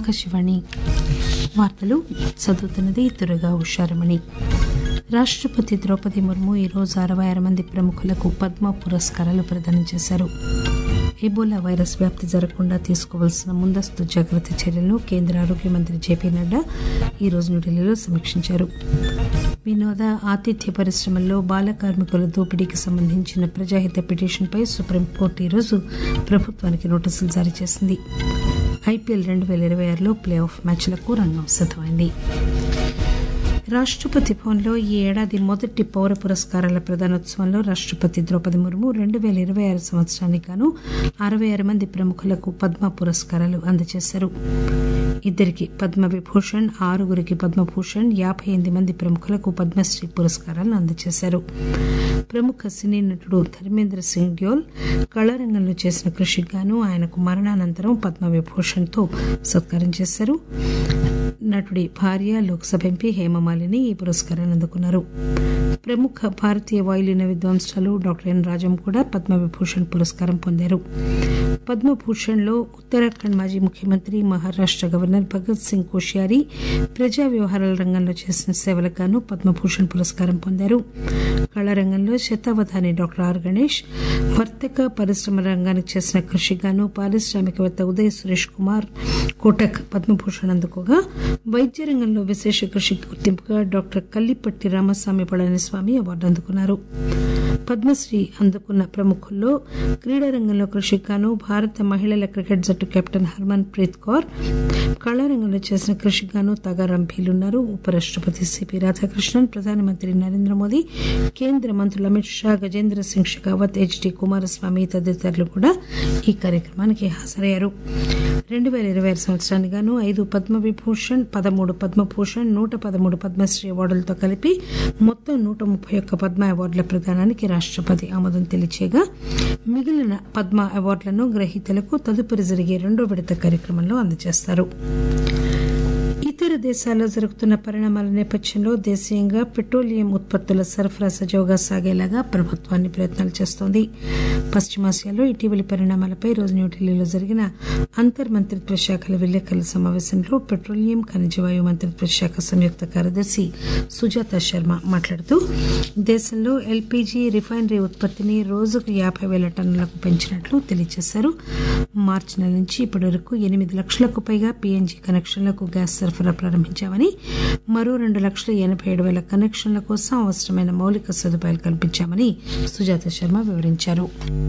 ఆకాశవాణి వార్తలు చదువుతున్నది దుర్గా ఉషారమణి రాష్టపతి ద్రౌపది ముర్ము ఈరోజు అరవై ఆరు మంది ప్రముఖులకు పద్మ పురస్కారాలు ప్రదానం చేశారు ఎబోలా వైరస్ వ్యాప్తి జరగకుండా తీసుకోవాల్సిన ముందస్తు జాగ్రత్త చర్యలను కేంద్ర ఆరోగ్య మంత్రి జేపీ నడ్డా ఈరోజు న్యూఢిల్లీలో సమీక్షించారు వినోద ఆతిథ్య పరిశ్రమల్లో బాల కార్మికుల దోపిడీకి సంబంధించిన ప్రజాహిత పిటిషన్పై సుప్రీంకోర్టు ఈరోజు ప్రభుత్వానికి నోటీసులు జారీ చేసింది ఐపీఎల్ రెండు పేల ఇరవై ఆరులో ప్లే ఆఫ్ మ్యాచ్లకు రంగం సిద్దమైంది రాష్టపతి భవన్లో ఈ ఏడాది మొదటి పౌర పురస్కారాల ప్రదానోత్సవంలో రాష్టపతి ద్రౌపది ముర్ము రెండు పేల ఇరవై ఆరు సంవత్సరానికి గాను అరవై ఆరు మంది ప్రముఖులకు పద్మ పురస్కారాలు అందజేశారు ఇద్దరికి పద్మ విభూషణ్ ఆరుగురికి పద్మభూషణ్ యాభై ఎనిమిది మంది ప్రముఖులకు పద్మశ్రీ పురస్కారాలను అందజేశారు ప్రముఖ సినీ నటుడు ధర్మేంద్ర సింగ్ డ్యోల్ కళారంగంలో చేసిన కృషికి గాను ఆయనకు మరణానంతరం పద్మ విభూషణ్తో సత్కారం చేశారు నటుడి భార్య లోక్సభ ఎంపీ హేమమాలిని ఈ పురస్కారాన్ని అందుకున్నారు ప్రముఖ భారతీయ వాయులీన విద్వాంసులు డాక్టర్ ఎన్ రాజం కూడా పద్మవిభూషణ్ పురస్కారం పొందారు పద్మభూషణ్ లో ఉత్తరాఖండ్ మాజీ ముఖ్యమంత్రి మహారాష్ట గవర్నర్ భగత్ సింగ్ కోశ్యారి ప్రజా వ్యవహారాల రంగంలో చేసిన సేవలకు గాను పద్మభూషణ్ పురస్కారం పొందారు కళారంగంలో శతావధాని డాక్టర్ ఆర్ గణేష్ వర్తక పరిశ్రమ రంగానికి చేసిన కృషికి గాను పారిశ్రామికవేత్త ఉదయ్ సురేష్ కుమార్ కోటక్ పద్మభూషణ్ అందుకోగా వైద్య రంగంలో విశేష కృషికి గుర్తింపుగా డాక్టర్ కల్లిపట్టి రామస్వామి పళనిస్వామి అవార్డు అందుకున్నారు పద్మశ్రీ అందుకున్న ప్రముఖుల్లో క్రీడా రంగంలో కృషికి గాను భారత మహిళల క్రికెట్ జట్టు కెప్టెన్ హర్మన్ ప్రీత్ కౌర్ కళారంగంలో చేసిన కృషికి గాను తగారం భీలున్నారు ఉపరాష్టపతి సిపి రాధాకృష్ణన్ ప్రధానమంత్రి నరేంద్ర మోదీ కేంద్ర మంత్రులు అమిత్ షా గజేంద్ర సింగ్ షెకావత్ హెచ్డి కుమారస్వామి తదితరులు కూడా ఈ కార్యక్రమానికి హాజరయ్యారు రెండు పేల ఇరవై ఆరు సంవత్సరానికి గాను ఐదు పద్మ విభూషణ్ పదమూడు పద్మభూషణ్ నూట పదమూడు పద్మశ్రీ అవార్డులతో కలిపి మొత్తం నూట ముప్పై ఒక్క పద్మ అవార్డుల ప్రదానానికి రాష్టపతి ఆమోదం తెలియచేయగా మిగిలిన పద్మ అవార్డులను గ్రహీతలకు తదుపరి జరిగే రెండో విడత కార్యక్రమంలో అందజేస్తారు ఇతర దేశాల్లో జరుగుతున్న పరిణామాల నేపథ్యంలో దేశీయంగా పెట్రోలియం ఉత్పత్తుల సరఫరా సజావుగా సాగేలాగా ప్రభుత్వాన్ని ప్రయత్నాలు చేస్తోంది పశ్చిమాసియాలో ఇటీవలి పరిణామాలపై రోజు న్యూఢిల్లీలో జరిగిన అంతర్ మంత్రిత్వ శాఖల విలేకరుల సమావేశంలో పెట్రోలియం ఖనిజవాయు మంత్రిత్వ శాఖ సంయుక్త కార్యదర్శి సుజాత శర్మ మాట్లాడుతూ దేశంలో ఎల్పీజీ రిఫైనరీ ఉత్పత్తిని రోజుకు యాభై వేల టన్నులకు పెంచినట్లు తెలియజేశారు మార్చి నెల నుంచి ఇప్పటి వరకు ఎనిమిది లక్షలకు పైగా పీఎన్జీ కనెక్షన్లకు గ్యాస్ సరఫరా ప్రారంభించామని మరో రెండు లక్షల ఎనభై ఏడు వేల కనెక్షన్ల కోసం అవసరమైన మౌలిక సదుపాయాలు కల్పించామని సుజాత శర్మ వివరించారు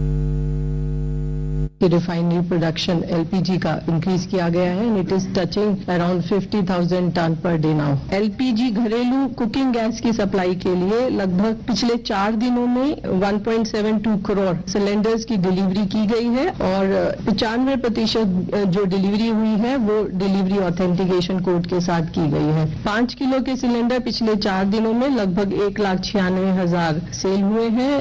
कि रिफाइनरी प्रोडक्शन एलपीजी का इंक्रीज किया गया है and it is touching around 50,000 ton per day now LPG घरेलू कुकिंग गैस की सप्लाई के लिए लगभग पिछले चार दिनों में 1.72 करोड़ सिलेंडर्स की डिलीवरी की गई है और पचानवे प्रतिशत जो डिलीवरी हुई है वो डिलीवरी ऑथेंटिकेशन कोड के साथ की गई है पांच किलो के सिलेंडर पिछले चार दिनों में लगभग एक लाख छियानवे हजार सेल हुए हैं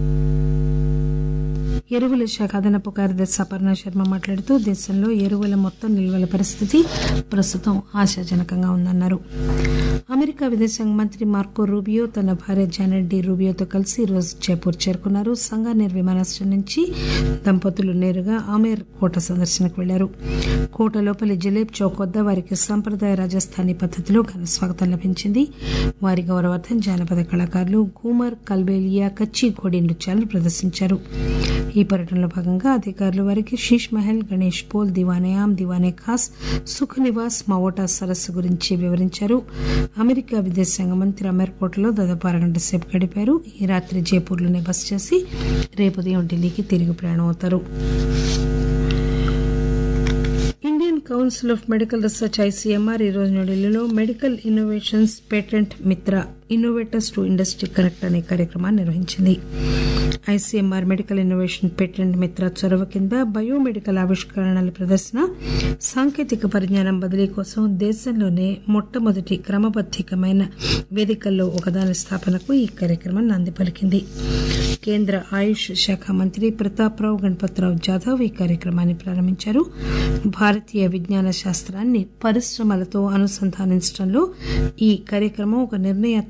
ఎరువుల శాఖ అదనపు కార్యదర్శి అపర్ణ శర్మ మాట్లాడుతూ దేశంలో ఎరువుల మొత్తం నిల్వల పరిస్థితి ప్రస్తుతం ఆశాజనకంగా ఉందన్నారు అమెరికా విదేశాంగ మంత్రి మార్కో రూబియో తన భార్య జానెట్ డి రూబియోతో కలిసి ఈరోజు జైపూర్ చేరుకున్నారు సంగానేర్ విమానాశ్రయం నుంచి దంపతులు నేరుగా ఆమేర్ కోట సందర్శనకు వెళ్లారు కోట లోపలి జిలేబ్ చౌక్ వద్ద వారికి సంప్రదాయ రాజస్థానీ పద్దతిలో ఘన స్వాగతం లభించింది వారి గౌరవార్థం జానపద కళాకారులు ఘూమర్ కల్బేలియా కచ్చి ఘోడి నృత్యాలను ప్రదర్శించారు ఈ పర్యటనలో భాగంగా అధికారులు వారికి శీష్ మహల్ గణేష్ పోల్ దివానే ఆమ్ దివానే ఖాస్ సుఖ నివాస్ మావోటా సరస్సు గురించి వివరించారు అమెరికా విదేశాంగ మంత్రి అమెర్కోటలో దాదాపు అరగంట సేపు గడిపారు ఈ రాత్రి జైపూర్లోనే బస చేసి రేపు ఉదయం ఢిల్లీకి తిరిగి ప్రయాణం అవుతారు Indian council of medical research ICMR ఈ రోజు న్యూఢిల్లీలో medical innovations patent Mitra innovators to industry connect అనే కార్యక్రమాన్ని నిర్వహించింది ఐసీఎంఆర్ మెడికల్ ఇన్నోవేషన్ పేటెంట్ మిత్ర చొరవ కింద బయోమెడికల్ ఆవిష్కరణల ప్రదర్శన సాంకేతిక పరిజ్ఞానం బదిలీ కోసం దేశంలోనే మొట్టమొదటి క్రమబద్దీకమైన వేదికల్లో ఒకదాని స్థాపనకు ఈ కార్యక్రమం నాంది పలికింది కేంద్ర ఆయుష్ శాఖ మంత్రి ప్రతాప్రావు గణపతిరావు జాదవ్ ఈ కార్యక్రమాన్ని ప్రారంభించారు భారతీయ విజ్ఞాన శాస్త్రాన్ని పరిశ్రమలతో అనుసంధానించడంలో ఈ కార్యక్రమం ఒక నిర్ణయాత్మక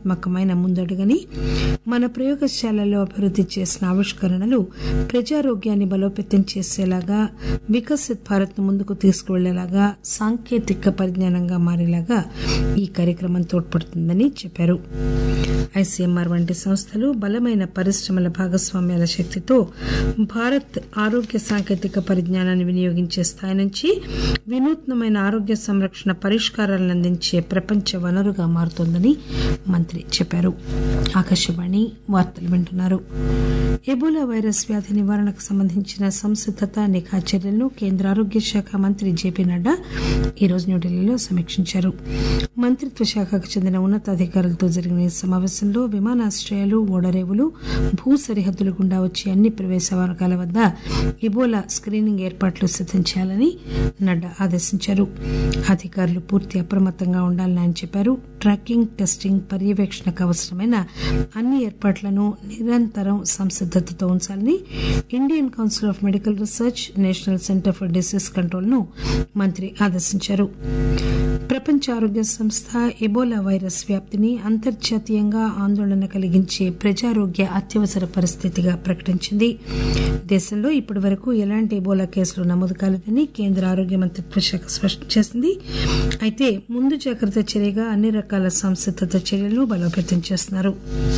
వ్యూహాత్మకమైన ముందడుగని మన ప్రయోగశాలలో అభివృద్ధి చేసిన ఆవిష్కరణలు ప్రజారోగ్యాన్ని బలోపేతం చేసేలాగా వికసిత్ భారత్ ను ముందుకు తీసుకువెళ్లేలాగా సాంకేతిక పరిజ్ఞానంగా మారేలాగా ఈ కార్యక్రమం తోడ్పడుతుందని చెప్పారు ఐసీఎంఆర్ వంటి సంస్థలు బలమైన పరిశ్రమల భాగస్వామ్యాల శక్తితో భారత్ ఆరోగ్య సాంకేతిక పరిజ్ఞానాన్ని వినియోగించే స్థాయి నుంచి వినూత్నమైన ఆరోగ్య సంరక్షణ పరిష్కారాలను అందించే ప్రపంచ వనరుగా మారుతోందని మంత్రి చెప్పారు ఆకాశవాణి వార్తలు వింటున్నారు ఎబోలా వైరస్ వ్యాధి నివారణకు సంబంధించిన సంసిద్దత నిఘా చర్యలను కేంద్ర ఆరోగ్య శాఖ మంత్రి జేపీ నడ్డా ఈరోజు న్యూఢిల్లీలో సమీక్షించారు మంత్రిత్వ శాఖకు చెందిన ఉన్నతాధికారులతో జరిగిన ఈ సమావేశంలో విమానాశ్రయాలు ఓడరేవులు భూ సరిహద్దుల గుండా వచ్చే అన్ని ప్రవేశ మార్గాల వద్ద ఇబోలా స్క్రీనింగ్ ఏర్పాట్లు సిద్దం చేయాలని నడ్డా ఆదేశించారు అధికారులు పూర్తి అప్రమత్తంగా ఉండాలని ఆయన చెప్పారు ట్రాకింగ్ టెస్టింగ్ పర్యవేక్షణకు అవసరమైన అన్ని ఏర్పాట్లను నిరంతరం సంసిద్దతతో ఉంచాలని Indian council of medical research national centre for disease control ను మంత్రి ఆదేశించారు ప్రపంచ ఆరోగ్య సంస్థ ఎబోలా వైరస్ వ్యాప్తిని అంతర్జాతీయంగా ఆందోళన కలిగించే ప్రజారోగ్య అత్యవసర పరిస్థితిగా ప్రకటించింది దేశంలో ఇప్పటి వరకు ఎలాంటి ఎబోలా కేసులు నమోదు కాలేదని కేంద్ర ఆరోగ్య మంత్రిత్వ శాఖ స్పష్టం చేసింది అయితే ముందు జాగ్రత్త చర్యగా అన్ని రకాల సంసిద్దత చర్యలను బలోపేతం చేస్తున్నారు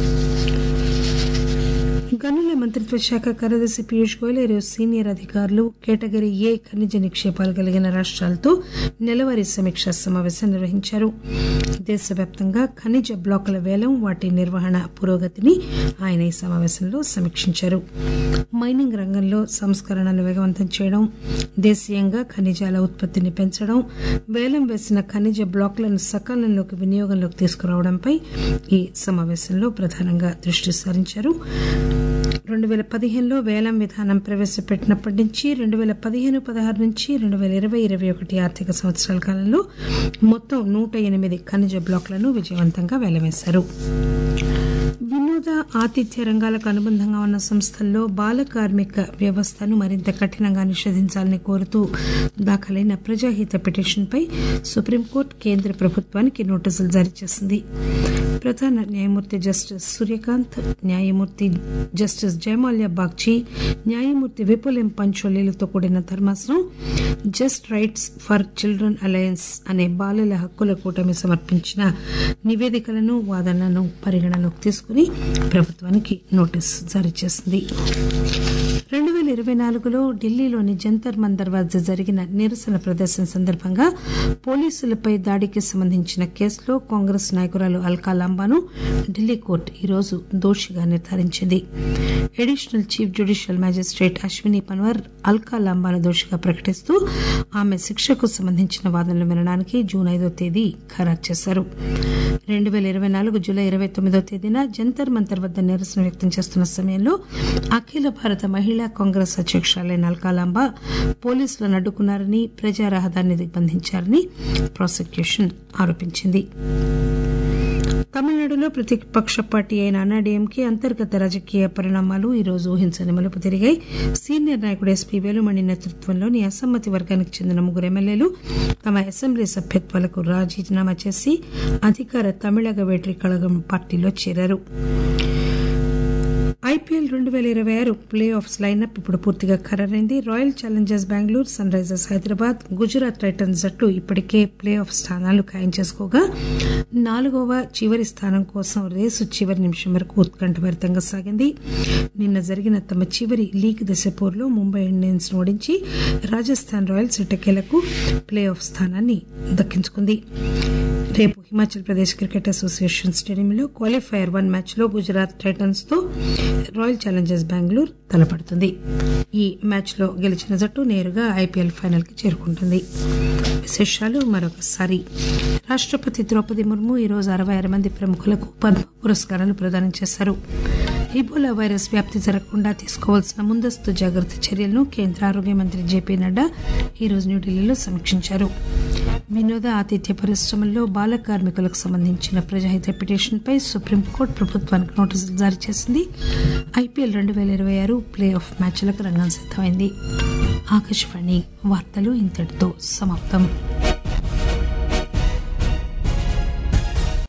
గనుల మంత్రిత్వ శాఖ కార్యదర్శి పీయూష్ గోయల్ ఈరోజు సీనియర్ అధికారులు కేటగిరీ ఏ ఖనిజ నిక్షేపాలు కలిగిన రాష్ట్రాలతో నెలవారీ సమీక్షా సమావేశం నిర్వహించారు దేశవ్యాప్తంగా ఖనిజ బ్లాకుల వేలం వాటి నిర్వహణ పురోగతిని ఆయన ఈ సమావేశంలో సమీక్షించారు మైనింగ్ రంగంలో సంస్కరణలు వేగవంతం చేయడం దేశీయంగా ఖనిజాల ఉత్పత్తిని పెంచడం వేలం వేసిన ఖనిజ బ్లాకులను సకాలంలోకి వినియోగంలోకి తీసుకురావడంపై ఈ సమావేశంలో ప్రధానంగా దృష్టి సారించారు రెండు వేల పదిహేనులో వేలం విధానం ప్రవేశపెట్టినప్పటి నుంచి రెండు వేల పదిహేను పదహారు నుంచి రెండు వేల ఇరవై ఇరవై ఒకటి ఆర్థిక సంవత్సరాల కాలంలో మొత్తం నూట ఎనిమిది ఖనిజ బ్లాకులను విజయవంతంగా వేలవేశారు వినోద ఆతిథ్య రంగాలకు అనుబంధంగా ఉన్న సంస్థల్లో బాల కార్మిక వ్యవస్థను మరింత కఠినంగా నిషేధించాలని కోరుతూ దాఖలైన ప్రజాహిత పిటిషన్పై సుప్రీంకోర్టు కేంద్ర ప్రభుత్వానికి నోటీసులు జారీ చేసింది ప్రధాన న్యాయమూర్తి జస్టిస్ సూర్యకాంత్ న్యాయమూర్తి జస్టిస్ జయమాల్యా బాగ్చి న్యాయమూర్తి విపుల్ ఎం పంచోలీలతో కూడిన ధర్మాసనం just rights for children alliance అనే బాలల హక్కుల కూటమి సమర్పించిన నివేదికలను వాదనలను పరిగణలోకి తీసుకుని ప్రభుత్వానికి నోటీసు జారీ చేసింది రెండు వేల ఇరవై నాలుగులో ఢిల్లీలోని జంతర్ మందర్ వద్ద జరిగిన నిరసన ప్రదర్శన సందర్భంగా పోలీసులపై దాడికి సంబంధించిన కేసులో కాంగ్రెస్ నాయకురాలు అల్కా లాంబాను ఢిల్లీ కోర్టు ఈరోజు దోషిగా నిర్ధారించింది additional chief judicial magistrate Ashwini Panwar Alka లాంబాను దోషిగా ప్రకటిస్తూ ఆమె శిక్షకు సంబంధించిన వాదనలు వినడానికి జూన్ ఐదో తేదీ ఖరారు చేశారు రెండు వేల ఇరవై నాలుగు జూలై ఇరవై తొమ్మిదో తేదీన జంతర్ మంతర్ వద్ద నిరసన వ్యక్తం చేస్తున్న సమయంలో అఖిల భారత మహిళా కాంగ్రెస్ అధ్యక్షురాలైన అల్కాలాంబ పోలీసులను అడ్డుకున్నారని ప్రజా రహదారిని దిగ్బంధించారని ప్రాసిక్యూషన్ ఆరోపించింది తమిళనాడులో ప్రతిపక్ష పార్టీ అయిన అన్నాడీఎంకే అంతర్గత రాజకీయ పరిణామాలు ఈ రోజు ఊహించని మలుపు తిరిగాయి సీనియర్ నాయకుడు ఎస్పీ వేలుమణి నేతృత్వంలోని అసమ్మతి వర్గానికి చెందిన ముగ్గురు ఎమ్మెల్యేలు తమ అసెంబ్లీ సభ్యత్వాలకు రాజీనామా చేసి అధికార తమిళగ వేట్రి కళగం పార్టీలో చేరారు ఐపీఎల్ రెండు వేల ఇరవై ఆరు ప్లే ఆఫ్స్ లైనప్ ఇప్పుడు పూర్తిగా ఖరారైంది Royal Challengers Bengaluru Sunrisers Hyderabad Gujarat Titans జట్లు ఇప్పటికే ప్లే ఆఫ్ స్థానాలు ఖాయం చేసుకోగా నాలుగవ చివరి స్థానం కోసం రేసు చివరి నిమిషం వరకు ఉత్కంఠభరితంగా సాగింది నిన్న జరిగిన తమ చివరి లీగ్ దశ పోరులో ముంబై ఇండియన్స్ ఓడించి రాజస్థాన్ రాయల్స్ ఇటకేలకు ప్లే ఆఫ్ స్థానాన్ని దక్కించుకుంది రేపు హిమాచల్ ప్రదేశ్ క్రికెట్ అసోసియేషన్ స్టేడియంలో క్వాలిఫైయర్ వన్ మ్యాచ్ లో గుజరాత్ టైటన్స్ తో రాయల్ ఛాలెంజర్స్ బెంగళూరు తలపడుతుంది ఈ మ్యాచ్ లో గెలిచిన జట్టు నేరుగా ఐపీఎల్ ఫైనల్ కి చేరుకుంటుంది విశేషాలు మరొకసారి రాష్టపతి ద్రౌపది ముర్ము ఈరోజు అరవై ఆరు మంది ప్రముఖులకు పద్మ పురస్కారాలు ప్రదానం చేశారు ఇబోలా వైరస్ వ్యాప్తి జరగకుండా తీసుకోవాల్సిన ముందస్తు జాగ్రత్త చర్యలను కేంద్ర ఆరోగ్య మంత్రి జేపీ నడ్డా ఈరోజు న్యూఢిల్లీలో సమీక్షించారు వినోద ఆతిథ్య పరిశ్రమల్లో బాల కార్మికులకు సంబంధించిన ప్రజాహిత పిటిషన్పై సుప్రీంకోర్టు ప్రభుత్వానికి నోటీసులు జారీ చేసింది ఐపీఎల్ రెండు వేల ఇరవై ఆరు ప్లే ఆఫ్ మ్యాచ్లకు రంగం సిద్దమైంది ఆకాశవాణి వార్తలు ఇంతటితో సమాప్తం